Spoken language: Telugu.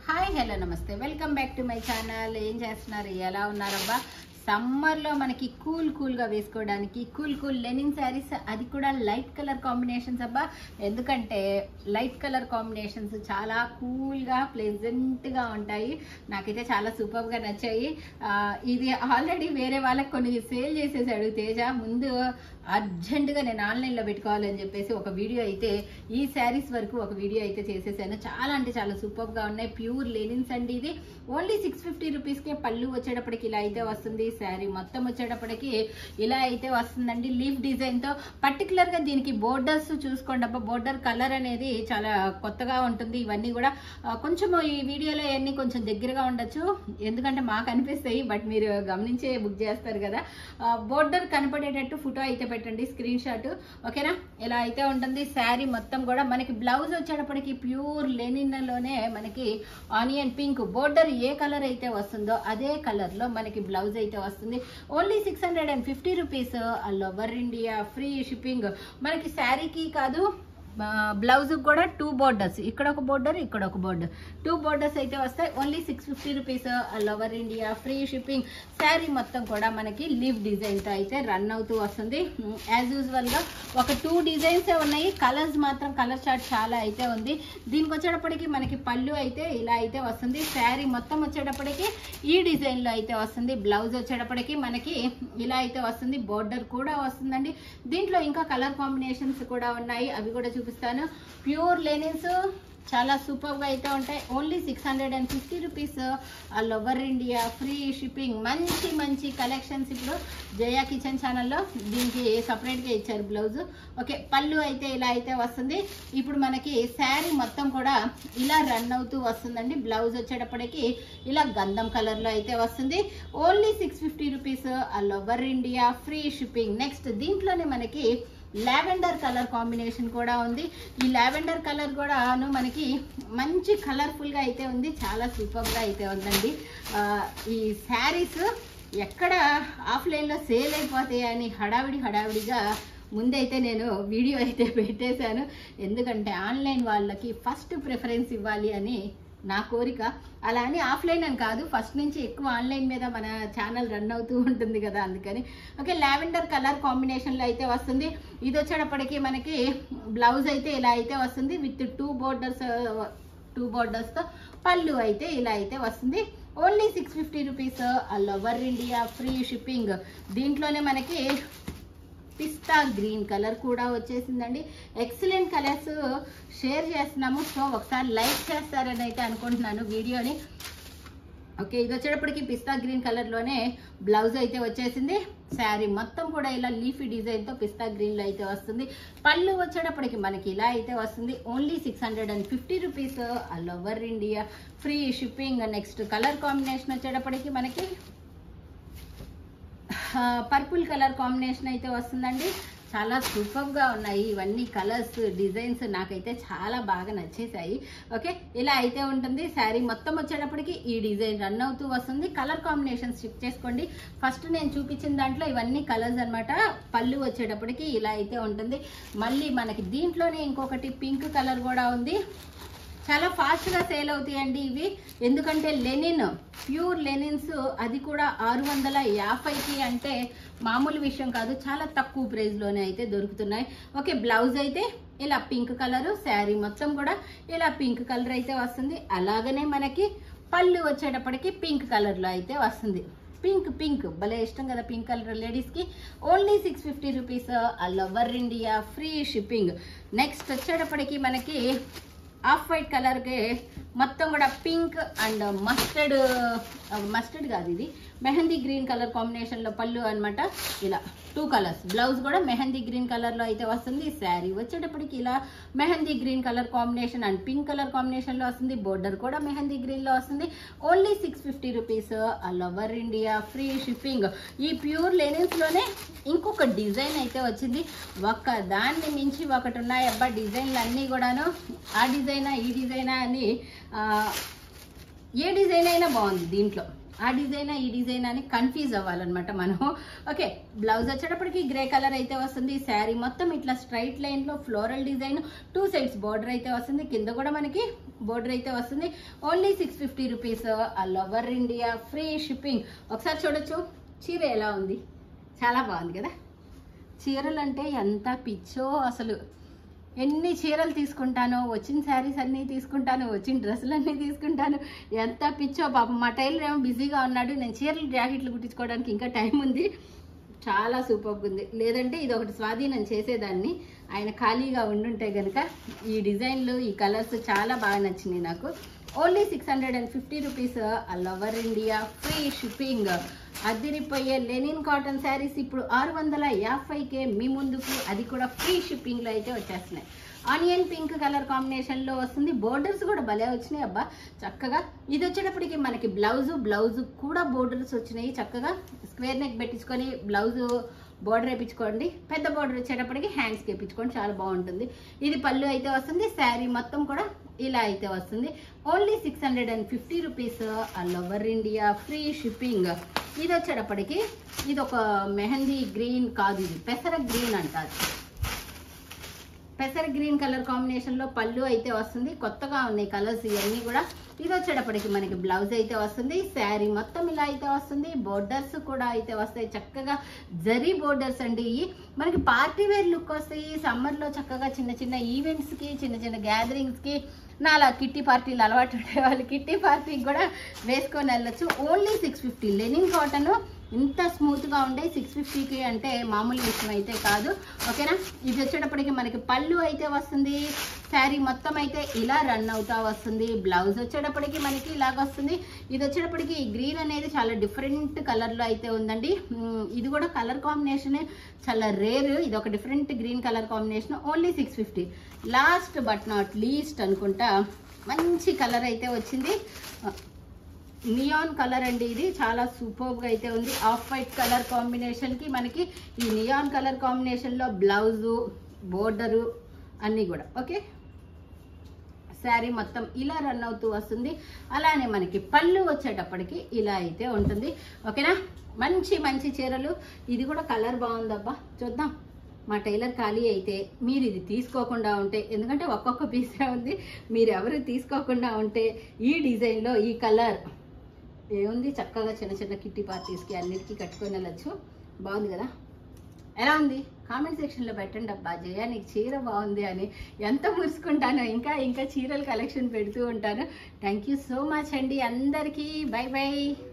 హాయ్ హలో నమస్తే welcome back to my channel ఏం చేస్తున్నారు ఎలా ఉన్నారబ్బా సమ్మర్లో మనకి కూల్ కూల్గా వేసుకోవడానికి కూల్ కూల్ లెనిన్ శారీస్ అది కూడా లైట్ కలర్ కాంబినేషన్స్ అబ్బా ఎందుకంటే లైట్ కలర్ కాంబినేషన్స్ చాలా కూల్గా ప్లెజెంట్గా ఉంటాయి నాకైతే చాలా సూపర్గా నచ్చాయి ఆ, ఇది ఆల్రెడీ వేరే వాళ్ళకి కొన్ని సేల్ చేసేసాడు తేజ ముందు అర్జెంటుగా నేను ఆన్లైన్లో పెట్టుకోవాలని చెప్పేసి ఒక వీడియో అయితే ఈ శారీస్ వరకు ఒక వీడియో అయితే చేసేసాను చాలా అంటే చాలా సూపర్గా ఉన్నాయి ప్యూర్ లెనిన్స్ అండి ఇది ఓన్లీ సిక్స్ ఫిఫ్టీ రూపీస్కే పళ్ళు వచ్చేటప్పటికి ఇలా అయితే వస్తుంది శారీ మొత్తం వచ్చేటప్పటికి ఇలా అయితే వస్తుందండి లీఫ్ డిజైన్తో పర్టికులర్గా దీనికి బోర్డర్స్ చూసుకోండి అబ్బా బోర్డర్ కలర్ అనేది చాలా కొత్తగా ఉంటుంది ఇవన్నీ కూడా ఆ, కొంచెం ఈ వీడియోలో ఇవన్నీ కొంచెం దగ్గరగా ఉండొచ్చు ఎందుకంటే మాకు అనిపిస్తాయి బట్ మీరు గమనించే బుక్ చేస్తారు కదా బోర్డర్ కనపడేటట్టు ఫోటో అయితే పెట్టండి స్క్రీన్ షాట్ ఓకేనా ఇలా అయితే ఉంటుంది శారీ మొత్తం కూడా మనకి బ్లౌజ్ వచ్చేటప్పటికి ప్యూర్ లెనిన్లోనే మనకి ఆనియన్ పింక్ బోర్డర్ ఏ కలర్ అయితే వస్తుందో అదే కలర్లో మనకి బ్లౌజ్ అయితే వస్తుంది only six hundred and fifty rupees over India free shipping మనకి శారీకి కాదు బ్లౌజ్ కూడా టూ బోర్డర్స్ ఇక్కడ ఒక బోర్డర్ ఇక్కడ ఒక బోర్డర్ టూ బోర్డర్స్ అయితే వస్తాయి only six fifty rupees over India free shipping sari మొత్తం కూడా మనకి లీవ్ డిజైన్తో అయితే రన్ అవుతూ వస్తుంది యాజ్ యూజువల్గా ఒక టూ డిజైన్స్ ఉన్నాయి కలర్స్ మాత్రం కలర్ చార్ట్ చాలా అయితే ఉంది దీనికి వచ్చేటప్పటికి మనకి పళ్ళు అయితే ఇలా అయితే వస్తుంది శారీ మొత్తం వచ్చేటప్పటికి ఈ డిజైన్లో అయితే వస్తుంది బ్లౌజ్ వచ్చేటప్పటికి మనకి ఇలా అయితే వస్తుంది బోర్డర్ కూడా వస్తుందండి దీంట్లో ఇంకా కలర్ కాంబినేషన్స్ కూడా ఉన్నాయి అవి కూడా చూపిస్తాను ప్యూర్ లెనిన్స్ చాలా సూపర్గా అయితే ఉంటాయి only six hundred and fifty rupees all over India free shipping మంచి మంచి కలెక్షన్స్ ఇప్పుడు జయా కిచెన్ ఛానల్లో దీనికి సపరేట్గా ఇచ్చారు బ్లౌజ్ ఓకే పళ్ళు అయితే ఇలా అయితే వస్తుంది ఇప్పుడు మనకి శారీ మొత్తం కూడా ఇలా రన్ అవుతూ వస్తుందండి బ్లౌజ్ వచ్చేటప్పటికి ఇలా గంధం కలర్లో అయితే వస్తుంది only six fifty rupees all over India free shipping next దీంట్లోనే మనకి లావెండర్ కలర్ కాంబినేషన్ కూడా ఉంది ఈ లావెండర్ కలర్ కూడా మనకి మంచి కలర్ఫుల్గా అయితే ఉంది చాలా సూపర్గా అయితే ఉందండి ఆ, ఈ శారీస్ ఎక్కడ ఆఫ్లైన్లో సేల్ అయిపోతాయని హడావిడి హడావిడిగా ముందైతే నేను వీడియో అయితే పెట్టేశాను ఎందుకంటే ఆన్లైన్ వాళ్ళకి ఫస్ట్ ప్రిఫరెన్స్ ఇవ్వాలి అని నా కోరిక అలా అని ఆఫ్లైన్ అని కాదు ఫస్ట్ నుంచి ఎక్కువ ఆన్లైన్ మీద మన ఛానల్ రన్ అవుతూ ఉంటుంది కదా అందుకని ఓకే లావెండర్ కలర్ కాంబినేషన్లో అయితే వస్తుంది ఇది వచ్చేటప్పటికి మనకి బ్లౌజ్ అయితే ఇలా అయితే వస్తుంది విత్ టూ బోర్డర్స్ టూ బోర్డర్స్తో పళ్ళు అయితే ఇలా అయితే వస్తుంది only six fifty rupees all over India free shipping దీంట్లోనే మనకి పిస్తా గ్రీన్ కలర్ కూడా వచ్చేసిందండి ఎక్సలెంట్ కలర్స్ షేర్ చేస్తున్నాము సో ఒకసారి లైక్ చేస్తారని అయితే అనుకుంటున్నాను వీడియోని ఓకే ఇది వచ్చేటప్పటికి పిస్తా గ్రీన్ కలర్లోనే బ్లౌజ్ అయితే వచ్చేసింది శారీ మొత్తం కూడా ఇలా లీఫీ డిజైన్తో పిస్తా గ్రీన్లో అయితే వస్తుంది పళ్ళు వచ్చేటప్పటికి మనకి ఇలా అయితే వస్తుంది only six hundred and fifty rupees all over India free shipping next colour combination వచ్చేటప్పటికి మనకి పర్పుల్ కలర్ కాంబినేషన్ అయితే వస్తుందండి చాలా సూపర్గా ఉన్నాయి ఇవన్నీ కలర్స్ డిజైన్స్ నాకైతే చాలా బాగా నచ్చేసాయి ఓకే ఇలా అయితే ఉంటుంది శారీ మొత్తం వచ్చేటప్పటికి ఈ డిజైన్ రన్ అవుతూ వస్తుంది కలర్ కాంబినేషన్స్ చెక్ చేసుకోండి ఫస్ట్ నేను చూపించిన దాంట్లో ఇవన్నీ కలర్స్ అన్నమాట పళ్ళు వచ్చేటప్పటికి ఇలా అయితే ఉంటుంది మళ్ళీ మనకి దీంట్లోనే ఇంకొకటి పింక్ కలర్ కూడా ఉంది చాలా ఫాస్ట్గా సేల్ అవుతాయండి ఇవి ఎందుకంటే లెనిన్ ప్యూర్ లెనిన్స్ అది కూడా ఆరు వందల యాభైకి అంటే మామూలు విషయం కాదు చాలా తక్కువ ప్రైస్లోనే అయితే దొరుకుతున్నాయి ఓకే బ్లౌజ్ అయితే ఇలా పింక్ కలరు శారీ మొత్తం కూడా ఇలా పింక్ కలర్ అయితే వస్తుంది అలాగనే మనకి పళ్ళు వచ్చేటప్పటికి పింక్ కలర్లో అయితే వస్తుంది పింక్ పింక్ భలే ఇష్టం కదా పింక్ కలర్ లేడీస్కి only six fifty rupees all over India free shipping next వచ్చేటప్పటికి మనకి ఆఫ్ వైట్ కలర్కి మొత్తం కూడా పింక్ అండ్ మస్టర్డ్ మస్టర్డ్ కాదు ఇది మెహందీ గ్రీన్ కలర్ కాంబినేషన్లో పళ్ళు అన్నమాట ఇలా టూ కలర్స్ బ్లౌజ్ కూడా మెహందీ గ్రీన్ కలర్లో అయితే వస్తుంది శారీ వచ్చేటప్పటికి ఇలా mehndi green colour combination and pink colour కాంబినేషన్లో వస్తుంది బోర్డర్ కూడా మెహందీ గ్రీన్లో వస్తుంది only six fifty rupees all over India free shipping ఈ ప్యూర్ లెనిన్స్లోనే ఇంకొక డిజైన్ అయితే వచ్చింది ఒక్క దాన్ని మించి ఒకటి ఉన్నాయి అబ్బా డిజైన్లు అన్నీ కూడాను ఆ డిజైనా ఈ డిజైనా అని ఆ, ఏ డిజైన్ అయినా బాగుంది దీంట్లో ఆ డిజైన్ ఈ డిజైన్ అని కన్ఫ్యూజ్ అవ్వాలన్నమాట మనం ఓకే బ్లౌజ్ వచ్చేటప్పటికి గ్రే కలర్ అయితే వస్తుంది శారీ మొత్తం ఇట్లా స్ట్రైట్ లైన్లో floral design two sides border అయితే వస్తుంది కింద కూడా మనకి బోర్డర్ అయితే వస్తుంది only six fifty rupees all over India free shipping ఒకసారి చూడొచ్చు చీర ఎలా ఉంది చాలా బాగుంది కదా చీరలు అంటే ఎంత పిచ్చో అసలు ఎన్ని చీరలు తీసుకుంటానో వచ్చిన శారీస్ అన్నీ తీసుకుంటాను వచ్చిన డ్రెస్సులు అన్నీ తీసుకుంటాను ఎంత పిచ్చో పాపం మా టైలర్ ఏమో బిజీగా ఉన్నాడు నేను చీరలు జాకెట్లు కుట్టించుకోవడానికి ఇంకా టైం ఉంది చాలా సూపర్గా ఉంది లేదంటే ఇది ఒకటి స్వాధీనం చేసేదాన్ని ఆయన ఖాళీగా ఉండుంటే కనుక ఈ డిజైన్లు ఈ కలర్స్ చాలా బాగా నచ్చినాయి నాకు only six hundred and fifty rupees all over India free shipping అదిరిపోయే లెనిన్ కాటన్ శారీస్ ఇప్పుడు ఆరు వందల యాభైకే మీ ముందుకు అది కూడా ఫ్రీ షిప్పింగ్లో అయితే వచ్చేస్తున్నాయి ఆనియన్ పింక్ కలర్ కాంబినేషన్లో వస్తుంది బోర్డర్స్ కూడా భలే వచ్చినాయి అబ్బా చక్కగా ఇది వచ్చేటప్పటికి మనకి బ్లౌజు బ్లౌజ్ కూడా బోర్డర్స్ వచ్చినాయి చక్కగా స్క్వేర్ నెక్ పెట్టించుకొని బ్లౌజు బోర్డర్ వేయించుకోండి పెద్ద బోర్డర్ వచ్చేటప్పటికి హ్యాండ్స్కి వేయించుకోండి చాలా బాగుంటుంది ఇది పళ్ళు అయితే వస్తుంది శారీ మొత్తం కూడా ఇలా అయితే వస్తుంది only six hundred and fifty rupees all over India free shipping ఇది వచ్చేటప్పటికి ఇది ఒక మెహందీ గ్రీన్ కాదు ఇది పెసర గ్రీన్ అంటారు పెసర గ్రీన్ కలర్ కాంబినేషన్ లో పళ్ళు అయితే వస్తుంది కొత్తగా ఉన్నాయి కలర్స్ ఇవన్నీ కూడా ఇది వచ్చేటప్పటికి మనకి బ్లౌజ్ అయితే వస్తుంది శారీ మొత్తం ఇలా అయితే వస్తుంది బోర్డర్స్ కూడా అయితే వస్తాయి చక్కగా జరీ బోర్డర్స్ అండి ఇవి మనకి పార్టీ వేర్ లుక్ వస్తాయి సమ్మర్ లో చక్కగా చిన్న చిన్న ఈవెంట్స్ కి చిన్న చిన్న గ్యాదరింగ్స్ కి నాలా కిట్టి పార్టీలు అలవాటు ఉండే వాళ్ళు కిట్టి పార్టీకి కూడా వేసుకొని వెళ్ళొచ్చు only six fifty linen cotton ఇంత స్మూత్గా ఉండే సిక్స్ ఫిఫ్టీకి అంటే మామూలు విషయం అయితే కాదు ఓకేనా ఇది వచ్చేటప్పటికి మనకి పళ్ళు అయితే వస్తుంది శారీ మొత్తం అయితే ఇలా రన్ అవుతా వస్తుంది బ్లౌజ్ వచ్చేటప్పటికి మనకి ఇలాగ వస్తుంది ఇది వచ్చేటప్పటికి గ్రీన్ అనేది చాలా డిఫరెంట్ కలర్లో అయితే ఉందండి ఉమ్, ఇది కూడా కలర్ కాంబినేషన్ చాలా రేర్ ఇది ఒక different green colour combination only six fifty last but not least అనుకుంటా మంచి కలర్ అయితే వచ్చింది నియాన్ కలర్ అండి ఇది చాలా సూపర్ గా అయితే ఉంది ఆఫ్ వైట్ కలర్ కాంబినేషన్ కి మనకి ఈ నియాన్ కలర్ కాంబినేషన్ లో బ్లౌజు బోర్డరు అన్నీ కూడా ఓకే శారీ మొత్తం ఇలా రన్ అవుతూ వస్తుంది అలానే మనకి పళ్ళు వచ్చేటప్పటికి ఇలా అయితే ఉంటుంది ఓకేనా మంచి మంచి చీరలు ఇది కూడా కలర్ బాగుందబ్బా చూద్దాం మా టైలర్ ఖాళీ అయితే మీరు ఇది తీసుకోకుండా ఉంటే ఎందుకంటే ఒక్కొక్క పీసే ఉంది మీరు ఎవరు తీసుకోకుండా ఉంటే ఈ డిజైన్లో ఈ కలర్ ఏముంది చక్కగా చిన్న చిన్న కిట్టి పార్టీస్కి అన్నిటికీ కట్టుకొని వెళ్ళచ్చు బాగుంది కదా ఎలా ఉంది కామెంట్ సెక్షన్లో పెట్టండి అబ్బా జయ నీకు చీర బాగుంది అని ఎంత మురుసుకుంటానో ఇంకా ఇంకా చీరల కలెక్షన్ పెడుతూ ఉంటాను థ్యాంక్ యూ సో మచ్ అండి అందరికీ బై బై